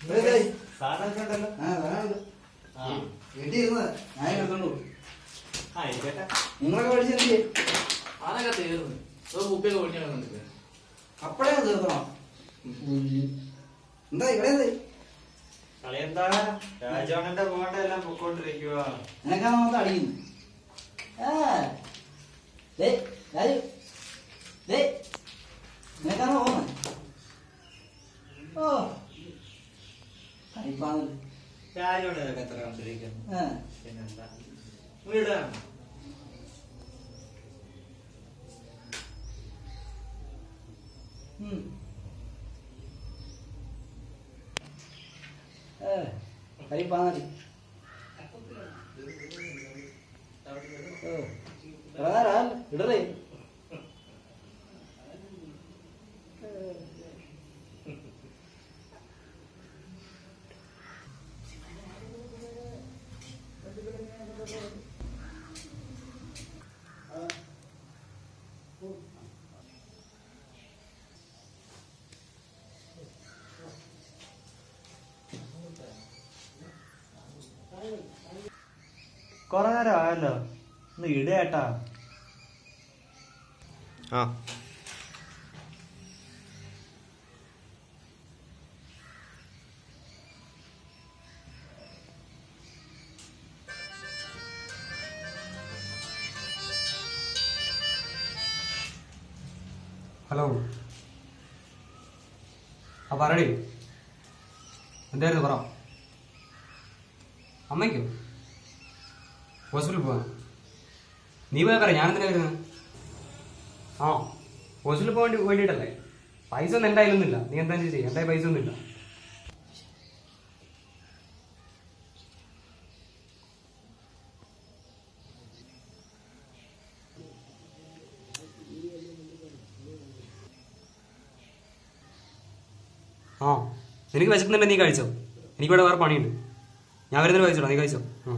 ഇവിടെ ഇതായി. സാധനമൊക്കെ ഉണ്ടല്ലോ ആ, വരാനുണ്ട്. ആ. വീട്ടിൽ ഇരുന്നതാ. ഞാൻ എടുത്തോണ്ട് പോയി. ആ ഇരിക്കട്ടെ നിങ്ങളൊക്കെ പഠിച്ചെന്ത് അതൊക്കെ തീർന്നു ഒരു കുപ്പിയൊക്കെ പൊട്ടിയാണ് കണ്ടിട്ട് അപ്പഴേ തീർത്തണം എന്താ ഇവിടെ എന്തായി കളി എന്താ രാജോണന്റെ പോകണ്ട എല്ലാം പൊക്കോണ്ടിരിക്കുക നിനക്കാ മാത്രം അടിക്കുന്നു ആ ദേ രാജു ദേ നിനക്കാണോ പോകുന്നത് ഓ കളിപ്പാന്നല്ലേ രാജോണ് ഇതൊക്കെ എത്ര കണ്ടിരിക്കുന്നു ആ പിന്നെന്താ വീടാണ് ഉം. ഏ, കളിപ്പാന്നല്ലേ ഓ ഇടറാ ഇടറേ കൊറേ നേരം ആയല്ലോ ഒന്ന് ഇടേട്ടാ ആ ഹലോ ആ പറയടി എന്തായിരുന്നു പറ അമ്മയ്ക്കോ ഹോസ്പിറ്റലിൽ പോവാൻ നീ പോയാൽ പറ ഞാനെന്തിനാ വരുന്നത് ആ ഹോസ്പിറ്റലിൽ പോകാൻ വേണ്ടി വേണ്ടിയിട്ടല്ലേ പൈസ ഒന്നും എൻ്റെ കയ്യിലൊന്നുമില്ല നീ എന്താ ചെയ്യും എൻ്റെ കയ്യിൽ പൈസ ഒന്നുമില്ല ആ നിനക്ക് വിശക്കുന്നുണ്ട് നീ കഴിച്ചോ എനിക്കിവിടെ വേറെ പണിയുണ്ട് ഞാൻ വരുന്നതിന് കഴിച്ചോളാം നീ കഴിച്ചോ ആ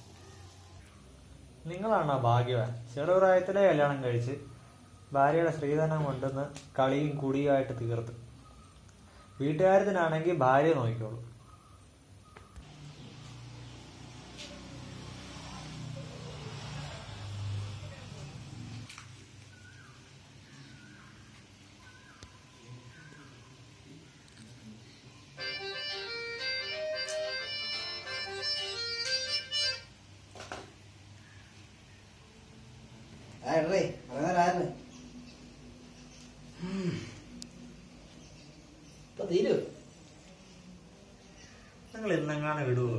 നിങ്ങളാണോ ഭാഗ്യവാൻ ചെറുപ്രായത്തിലെ കല്യാണം കഴിച്ച് ഭാര്യയുടെ സ്ത്രീധനം കൊണ്ടുവന്ന് കളിയും കുടിയുമായിട്ട് തീർത്ത് വീട്ടുകാരത്തിനാണെങ്കിൽ ഭാര്യ നോക്കിക്കോളൂ ആ ഇടറേ ഇറങ്ങാറായല്ലേ ഇപ്പൊ തീരൂ നിങ്ങൾ ഇന്നെങ്ങാണ് വിടുവോ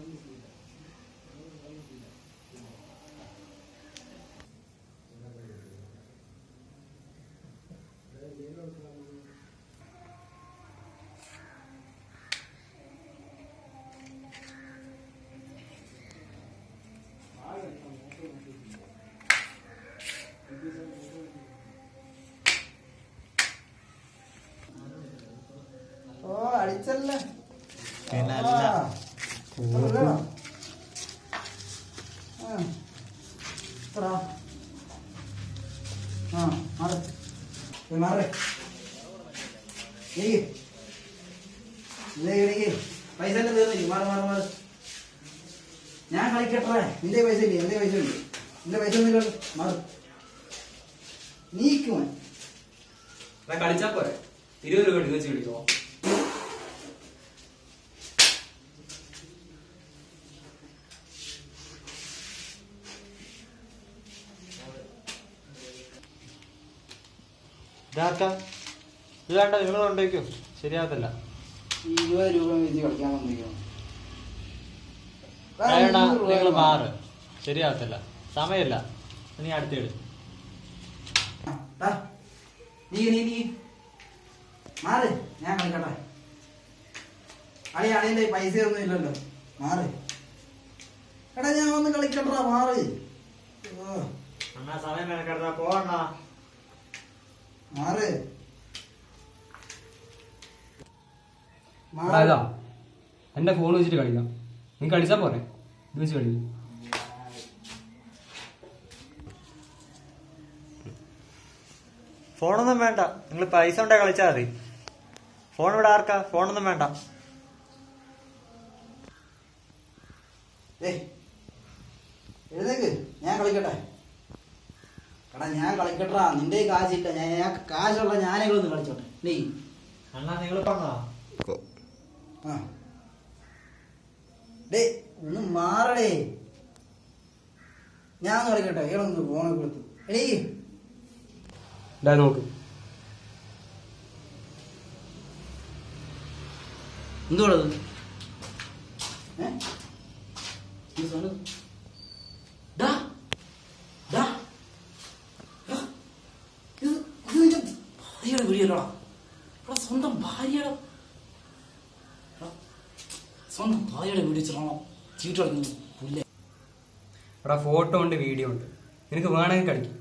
ഓ അടിച്ചല്ലേ പിന്നല്ല. ആ. ഇത്ര വേണോ? ആ. ഇത്ര. ആ മാറ് ഏ, മാറ് നീ നീ നീ പൈസ എല്ലാം തീർന്നില്ലേ മാറ് മാറ് മാറ് ഞാൻ കളിക്കട്ടെ നിന്റെ പൈസ ഇല്ലേ എന്റെ പൈസ ഉണ്ട് നിന്റെ പൈസ ഒന്നുമില്ലല്ലോ മാറ് നീക്കുമോ കളിച്ചാ പോരെ ഇരുപത് രൂപ എടുത്ത് വെച്ച് കളിക്കോ ഇതാക്ക ഇത് വേണ്ട നിങ്ങൾ കൊണ്ടുവയ്ക്കോ ശരിയാകത്തില്ല ഈ ഇരുപത് രൂപ വെച്ച് കളിക്കാൻ വന്നിരിക്കണം വേണ്ട നിങ്ങൾ മാറ് ശരിയാകത്തില്ല സമയമില്ല നീ അടുത്തിട് നീ നീ നീ മാറ് ഞാൻ കളിക്കട്ടെ കളി അളിയന്റെ പൈസ ഒന്നും ഇല്ലല്ലോ മാറ് എടാ ഞാൻ ഒന്ന് കളിക്കട്ടാ മാറ് ഓ, അണ്ണാ സമയം മെനക്കെടുത്താ പോവണ്ണ മാറ് എടാ, ഇതാ എന്റെ ഫോൺ വെച്ചിട്ട് കളിക്കാം നീ കളിച്ചാ പോരെ ഇത് വെച്ച് കളിക്കും ഫോണൊന്നും വേണ്ട നിങ്ങൾ പൈസ ഉണ്ടെ കളിച്ചാൽ മതി ഫോൺ ഇവിടെ ആർക്കാ ഫോണൊന്നും വേണ്ട ഏയ് എഴുന്നേക്ക് ഞാൻ കളിക്കട്ടെ എടാ ഞാൻ കളിക്കട്ടാ നിന്റെ കാശില്ല ഞാൻ ഞാൻ കാശുള്ള ഞാനെങ്കിലും ഒന്ന് കളിച്ചോട്ടെ നീ അണ്ണാ നിങ്ങൾ പറഞ്ഞോ ആ ഡേ ഒന്ന് മാറടേ ഞാൻ ഒന്ന് കളിക്കട്ടെ ഇയാളൊന്ന് ഫോണെ കൊടുത്തു എണീക്ക് ഇതാ നോക്ക് എന്തുവാണത് ഏ ഈ സാധനം? ഡാ, ഡാ, ഡാ, ഇത് ഇത് നിന്റെ ഭാര്യയുടെ വീഡിയോടാ എടാ സ്വന്തം ഭാര്യയുടെ എടാ, സ്വന്തം ഭാര്യയുടെ വീഡിയോ വെച്ചിട്ടാണോ ചീട്ട് കളിക്കുന്നത് പുല്ലേ എടാ ഫോട്ടോ ഉണ്ട് വീഡിയോ ഉണ്ട് നിനക്ക് വേണമെങ്കിൽ കളിക്കും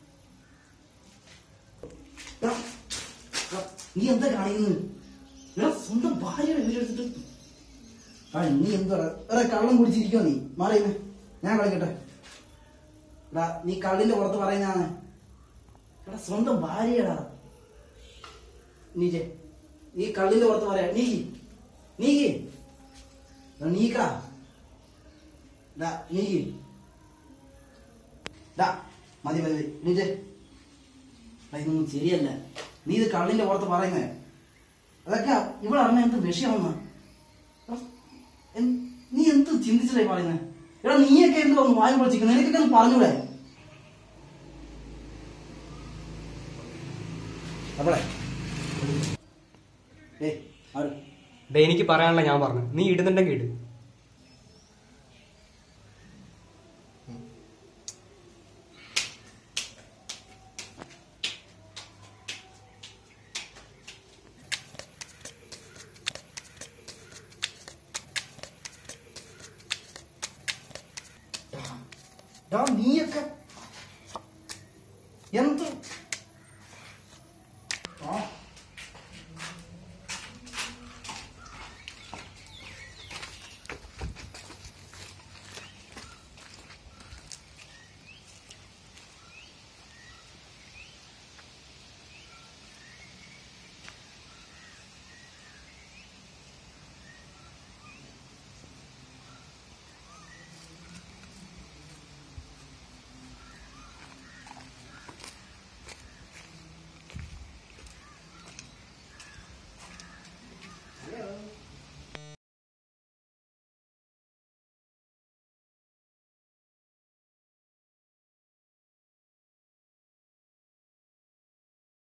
എടാ, എടാ, നീ എന്താ കാണിക്കുന്നത് എടാ സ്വന്തം ഭാര്യയുടെ വീഡിയോ എടുത്തിട്ട് ആ നീ എന്താ എടാ കള്ളം കുടിച്ചിരിക്കോ നീ മാറിയുന്നേ ഞാൻ കളിക്കട്ടെ എടാ നീ കള്ളിന്റെ പുറത്ത് പറയുന്നതാണ് എടാ സ്വന്തം ഭാര്യടാ നീജെ നീ കള്ളിന്റെ പുറത്ത് പറയാ നീക്ക് നീക്ക് എടാ, നീക്കാ ഡാ നീക്ക് ഡാ മതി മതി നീജെ എടാ, ഇതൊന്നും ശരിയല്ല നീ ഇത് കള്ളിന്റെ പുറത്ത് പറയുന്നേ അതൊക്കെ ഇവിടെ അറിഞ്ഞ എന്ത് വിഷയമെന്ന് നീ എന്ത് ചിന്തിച്ചിട്ടായി പറയുന്നത് എടാ നീയൊക്കെ എന്ത് വന്ന് വായും പൊളിച്ചിരിക്കുന്നത് നിനക്കൊക്കെ ഒന്ന് പറഞ്ഞൂടെ അപ്പളേ ഏ ആര് ഡേ എനിക്ക് പറയാനുള്ള ഞാൻ പറഞ്ഞു നീ ഇടുന്നുണ്ടെങ്കിൽ ഇട് ഡാ നീയൊക്കെ